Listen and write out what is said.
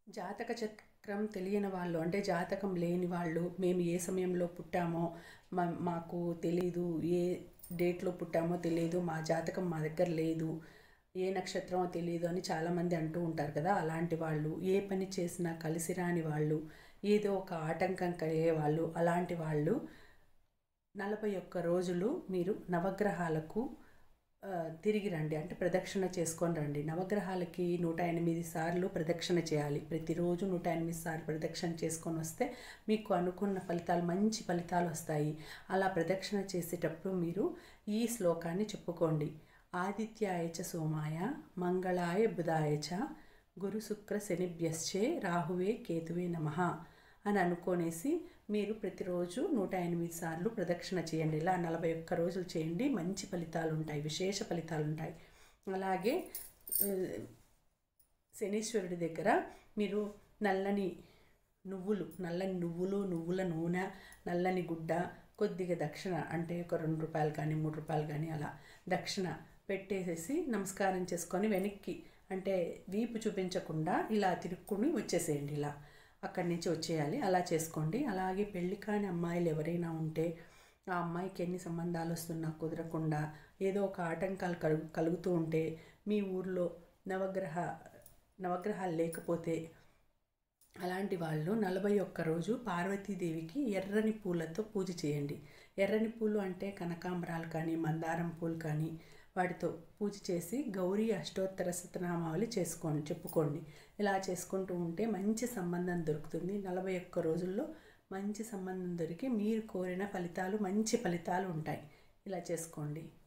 జాతక చక్రం తెలియని వాళ్ళు అంటే జాతకం లేని వాళ్ళు మేము ఏ సమయంలో పుట్టామో మా మాకు తెలీదు ఏ డేట్లో పుట్టామో తెలియదు మా జాతకం మా దగ్గర లేదు ఏ నక్షత్రమో తెలియదు అని చాలామంది అంటూ ఉంటారు కదా అలాంటి వాళ్ళు ఏ పని చేసినా కలిసి రాని వాళ్ళు ఏదో ఒక ఆటంకం కలిగే వాళ్ళు అలాంటి వాళ్ళు నలభై ఒక్క రోజులు మీరు నవగ్రహాలకు ఆ, తిరిగి రండి అంటే ప్రదక్షిణ చేసుకొని రండి నవగ్రహాలకి నూట ఎనిమిది సార్లు ప్రదక్షిణ చేయాలి ప్రతిరోజు నూట ఎనిమిది సార్లు ప్రదక్షిణ చేసుకొని వస్తే మీకు అనుకున్న ఫలితాలు మంచి ఫలితాలు వస్తాయి అలా ప్రదక్షిణ చేసేటప్పుడు మీరు ఈ శ్లోకాన్ని చెప్పుకోండి ఆదిత్యాయ చ సోమాయ మంగళాయ బుధాయ చ గురు శుక్ర శనిభ్యశ్చే రాహువే కేతువే నమః అని అనుకోనేసి మీరు ప్రతిరోజు నూట ఎనిమిది సార్లు ప్రదక్షిణ చేయండి ఇలా నలభై ఒక్క రోజులు చేయండి మంచి ఫలితాలు ఉంటాయి విశేష ఫలితాలు ఉంటాయి అలాగే ఆ, శనీశ్వరుడి దగ్గర మీరు నల్లని నువ్వులు నల్లని నువ్వులు నువ్వుల నూనె నల్లని గుడ్డ కొద్దిగా దక్షిణ అంటే ఒక రెండు రూపాయలు కానీ మూడు రూపాయలు కానీ అలా దక్షిణ పెట్టేసేసి నమస్కారం చేసుకొని వెనక్కి అంటే వీపు చూపించకుండా ఇలా తిరుక్కుని వచ్చేసేయండి ఇలా అక్కడి నుంచి వచ్చేయాలి అలా చేసుకోండి అలాగే పెళ్లి కాని అమ్మాయిలు ఎవరైనా ఉంటే ఆ అమ్మాయికి ఎన్ని సంబంధాలు వస్తున్నా కుదరకుండా ఏదో ఒక ఆటంకాలు కలుగు కలుగుతూ ఉంటే మీ ఊర్లో నవగ్రహ నవగ్రహాలు లేకపోతే అలాంటి వాళ్ళు నలభై ఒక్క రోజు పార్వతీదేవికి ఎర్రని పూలతో పూజ చేయండి ఎర్రని పూలు అంటే కనకాంబరాలు కానీ మందారం పూలు కానీ వాటితో పూజ చేసి గౌరీ అష్టోత్తర శతనామావళి చేసుకోండి చెప్పుకోండి ఇలా చేసుకుంటూ ఉంటే మంచి సంబంధం దొరుకుతుంది నలభై ఒక్క రోజుల్లో మంచి సంబంధం దొరికి మీరు కోరిన ఫలితాలు మంచి ఫలితాలు ఉంటాయి ఇలా చేసుకోండి